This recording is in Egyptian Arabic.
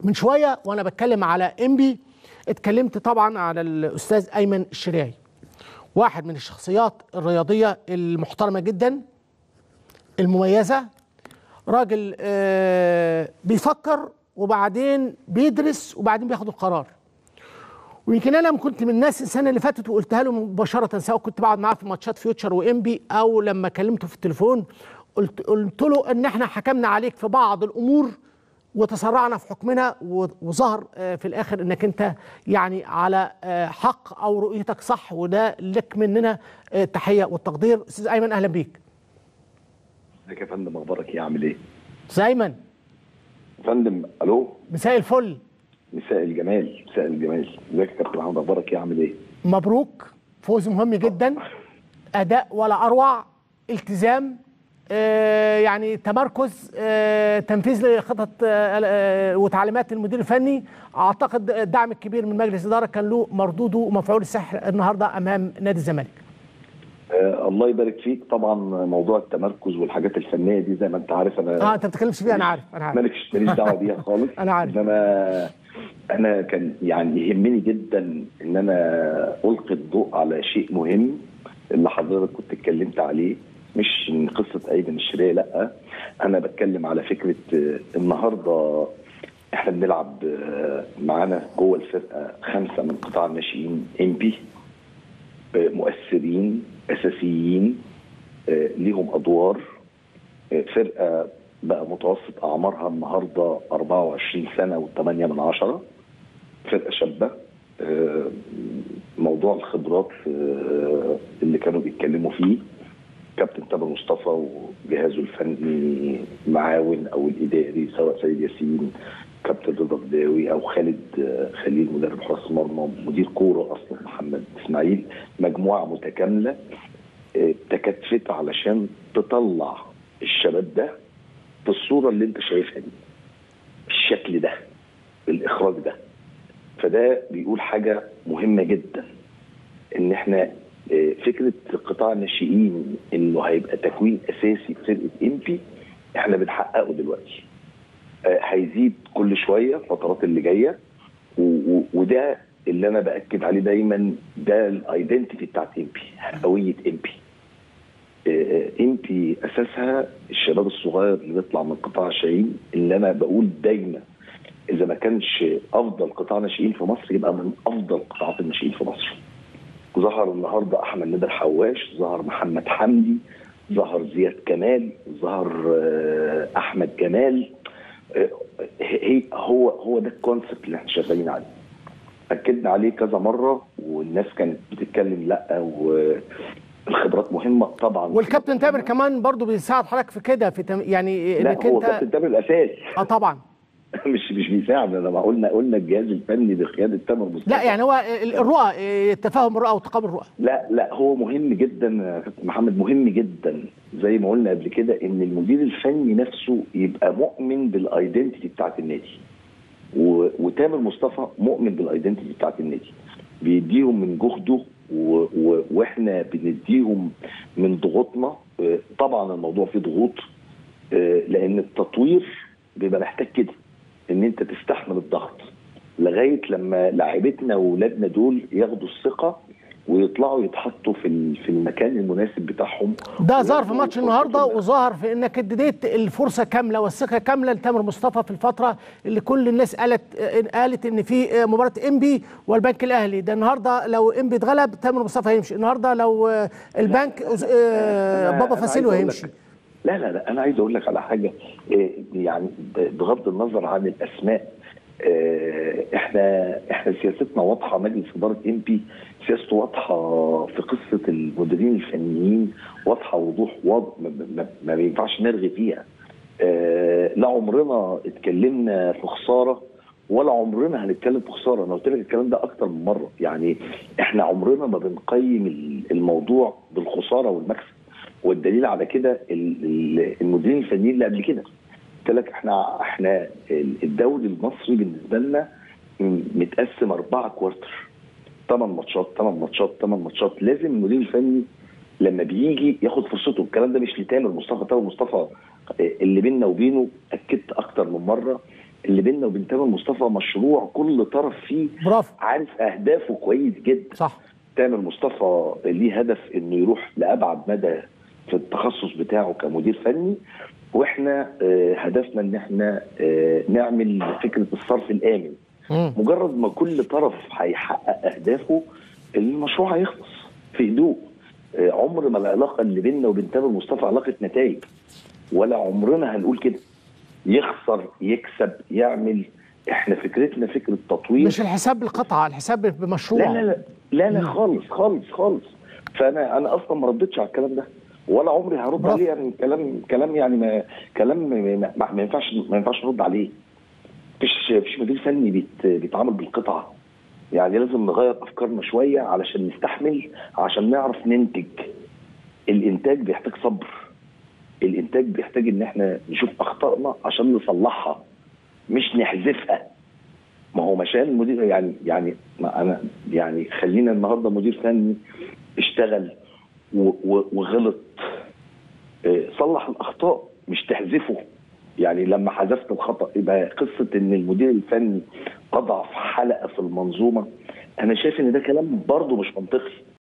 من شويه وانا بتكلم على انبي اتكلمت طبعا على الاستاذ ايمن الشريعي واحد من الشخصيات الرياضيه المحترمه جدا المميزه راجل آه بيفكر وبعدين بيدرس وبعدين بياخد القرار ويمكن انا كنت من الناس السنه اللي فاتت وقلتها له مباشره سواء كنت بقعد معاه في ماتشات فيوتشر وانبي او لما كلمته في التليفون قلت قلت له ان احنا حكمنا عليك في بعض الامور وتسرعنا في حكمنا وظهر في الاخر انك انت يعني على حق او رؤيتك صح وده لك مننا التحيه والتقدير استاذ ايمن اهلا بيك ازيك يا فندم اخبارك ايه عامل ايه استاذ ايمن فندم الو مساء الفل مساء الجمال مساء الجمال ازيك يا كابتن محمد اخبارك ايه عامل ايه مبروك فوز مهم جدا اداء ولا اروع التزام آه يعني تمركز آه تنفيذ لخطط آه وتعليمات المدير الفني اعتقد الدعم الكبير من مجلس الاداره كان له مردوده ومفعول السحر النهارده امام نادي الزمالك آه الله يبارك فيك طبعا موضوع التمركز والحاجات الفنيه دي زي ما انت عارف انا اه انت ما بتتكلمش فيها انا عارف انا عارف مالكش ماليش دعوه بيها خالص انا عارف انما انا كان يعني يهمني جدا ان انا القي الضوء على شيء مهم اللي حضرتك كنت اتكلمت عليه مش من قصه ايمن الشريه لا انا بتكلم على فكره النهارده احنا بنلعب معانا جوه الفرقه خمسه من قطاع الناشئين ام بي مؤثرين اساسيين ليهم ادوار فرقه بقى متوسط اعمارها النهارده 24 سنه و8 من عشرة فرقه شابه موضوع الخبرات اللي كانوا بيتكلموا فيه كابتن تامر مصطفى وجهازه الفني معاون او الاداري سواء سيد ياسين كابتن رضا بداوي او خالد خليل مدرب حراس مرمى مدير كوره اصلا محمد اسماعيل مجموعه متكامله تكاتفت علشان تطلع الشباب ده في الصوره اللي انت شايفها دي الشكل ده الاخراج ده فده بيقول حاجه مهمه جدا ان احنا فكره قطاع الناشئين انه هيبقى تكوين اساسي في فرقه امبي احنا بنحققه دلوقتي هيزيد كل شويه الفترات اللي جايه وده اللي انا باكد عليه دايما ده الايدنتيتي بتاعت امبي هويه امبي امبي اساسها الشباب الصغير اللي بيطلع من قطاع الناشئين اللي انا بقول دايما اذا ما كانش افضل قطاع ناشئين في مصر يبقى من افضل قطاعات الناشئين في مصر ظهر النهارده احمد نادر حواش ظهر محمد حمدي ظهر زياد كمال ظهر احمد جمال هي هو هو ده الكونسبت اللي احنا شغالين عليه اكدنا عليه كذا مره والناس كانت بتتكلم لا والخبرات مهمه طبعا والكابتن تامر كمان برضو بيساعد حضرتك في كده في تم... يعني لا هو كابتن تامر الاساس اه طبعا مش مش بيساعد انا ما قلنا قلنا الجهاز الفني بقياده تامر مصطفى لا يعني هو الرؤى تفاهم الرؤى وتقابل الرؤى لا لا هو مهم جدا يا كابتن محمد مهم جدا زي ما قلنا قبل كده ان المدير الفني نفسه يبقى مؤمن بالايدنتيتي بتاعت النادي و... وتامر مصطفى مؤمن بالايدنتيتي بتاعت النادي بيديهم من جهده و... و... واحنا بنديهم من ضغوطنا طبعا الموضوع فيه ضغوط لان التطوير بيبقى محتاج كده ان انت تستحمل الضغط لغايه لما لاعيبتنا واولادنا دول ياخدوا الثقه ويطلعوا يتحطوا في في المكان المناسب بتاعهم ده ظهر في ماتش النهارده وظهر في انك اديت الفرصه كامله والثقه كامله لتامر مصطفى في الفتره اللي كل الناس قالت قالت ان في مباراه انبي والبنك الاهلي ده النهارده لو انبي اتغلب تامر مصطفى هيمشي النهارده لو البنك بابا فاسيلو هيمشي لا لا لا انا عايز اقول لك على حاجه يعني بغض النظر عن الاسماء احنا احنا سياستنا واضحه مجلس اداره ام بي سياسته واضحه في قصه المديرين الفنيين واضحه وضوح واضح ما, ما ينفعش نرغي فيها لا عمرنا اتكلمنا في خساره ولا عمرنا هنتكلم في خساره انا قلت لك الكلام ده اكتر من مره يعني احنا عمرنا ما بنقيم الموضوع بالخساره والمكسب والدليل على كده المديرين الفنيين اللي قبل كده قلت لك احنا احنا الدوري المصري بالنسبه لنا متقسم اربعه كوارتر ثمان ماتشات ثمان ماتشات ثمان ماتشات لازم المدير الفني لما بيجي ياخد فرصته الكلام ده مش لتامر مصطفى تامر مصطفى اللي بيننا وبينه اكدت اكتر من مره اللي بيننا وبين تامر مصطفى مشروع كل طرف فيه برافو عارف اهدافه كويس جدا صح تامر مصطفى ليه هدف انه يروح لابعد مدى في التخصص بتاعه كمدير فني واحنا آه، هدفنا ان احنا آه، نعمل فكره الصرف الامن مم. مجرد ما كل طرف هيحقق اهدافه المشروع هيخلص في هدوء آه، عمر ما العلاقه اللي بيننا وبين تامر مصطفى علاقه نتائج ولا عمرنا هنقول كده يخسر يكسب يعمل احنا فكرتنا فكره تطوير مش الحساب بالقطعه الحساب بمشروع لا لا لا لا لا مم. خالص خالص خالص فانا انا اصلا ما ردتش على الكلام ده ولا عمري هرد برافو. عليه يعني كلام كلام يعني ما كلام ما, ما, ما ينفعش ما ينفعش نرد عليه مفيش مفيش مدير فني بيت بيتعامل بالقطعه يعني لازم نغير افكارنا شويه علشان نستحمل عشان نعرف ننتج الانتاج بيحتاج صبر الانتاج بيحتاج ان احنا نشوف اخطائنا عشان نصلحها مش نحذفها ما هو مشان المدير يعني يعني ما انا يعني خلينا النهارده مدير فني اشتغل و- و- وغلط اه، صلح الاخطاء مش تحذفه يعني لما حذفت الخطا يبقى قصه ان المدير الفني اضعف حلقه في المنظومه انا شايف ان ده كلام برضه مش منطقي